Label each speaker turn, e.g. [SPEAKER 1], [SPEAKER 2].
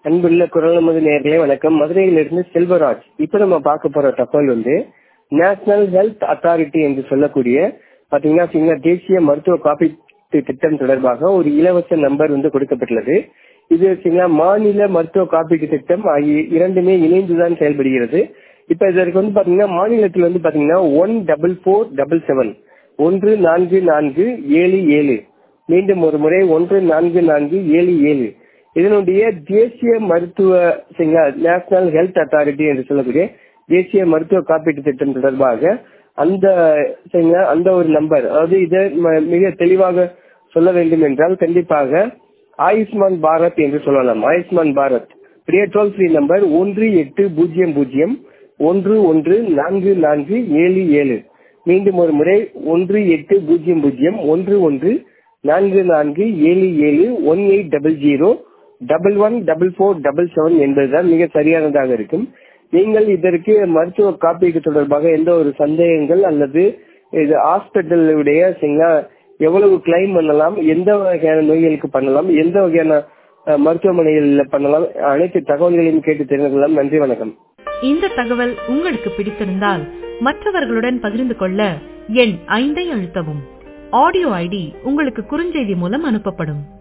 [SPEAKER 1] அன்புள்ள குரல் நமது நேர்களே வணக்கம் மதுரையிலிருந்து செல்வராஜ் இப்ப நம்ம பார்க்க போற தகவல் வந்து நேஷனல் ஹெல்த் அத்தாரிட்டி என்று சொல்லக்கூடிய பாத்தீங்கன்னா பாத்தீங்கன்னா தேசிய மருத்துவ காப்பீட்டு திட்டம் தொடர்பாக ஒரு இலவச நம்பர் வந்து கொடுக்கப்பட்டுள்ளது இது பாத்தீங்கன்னா மாநில மருத்துவ காப்பீட்டு திட்டம் ஆகிய இரண்டுமே இணைந்துதான் செயல்படுகிறது இப்ப இதற்கு வந்து பாத்தீங்கன்னா மாநிலத்தில் வந்து பாத்தீங்கன்னா one double four double seven ஒன்று நான்கு நான்கு ஏழு ஏழு மீண்டும் ஒரு முறை ஒன்று நான்கு நான்கு ஏழு ஏழு இதனுடைய தேசிய மருத்துவ நேஷனல் ஹெல்த் அத்தாரிட்டி என்று சொல்லக்கூடிய தேசிய மருத்துவ காப்பீட்டு திட்டம் தொடர்பாக அந்த அந்த ஒரு நம்பர் அதாவது இதை மிக தெளிவாக சொல்ல வேண்டும் என்றால் கண்டிப்பாக ஆயுஷ்மான் பாரத் என்று சொல்லலாம் ஆயுஷ்மான் பாரத் பெரிய டோல் ஃப்ரீ நம்பர் ஒன்று எட்டு பூஜ்ஜியம் பூஜ்ஜியம் ஒன்று ஒன்று நான்கு நான்கு ஏழு ஏழு மீண்டும் ஒரு முறை ஒன்று எட்டு பூஜ்ஜியம் பூஜ்ஜியம் ஒன்று ஒன்று நான்கு நான்கு ஏழு ஏழு one eight double zero double one double four double seven என்பதுதான் மிக சரியானதாக இருக்கும் நீங்கள் இதற்கு மருத்துவ காப்பீடு தொடர்பாக எந்த ஒரு சந்தேகங்கள் அல்லது இது ஹாஸ்பிட்டலுடைய எவ்வளவு கிளைம் பண்ணலாம் எந்த வகையான நோய்களுக்கு பண்ணலாம் எந்த வகையான மருத்துவமனைகளில் பண்ணலாம் அனைத்து தகவல்களையும் கேட்டு தெரிந்து கொள்ளலாம் நன்றி வணக்கம்
[SPEAKER 2] இந்த தகவல் உங்களுக்கு பிடித்திருந்தால் மற்றவர்களுடன் பகிர்ந்து கொள்ள எண் ஐந்தை அழுத்தவும் ஆடியோ ஐடி உங்களுக்கு குறுஞ்செய்தி மூலம் அனுப்பப்படும்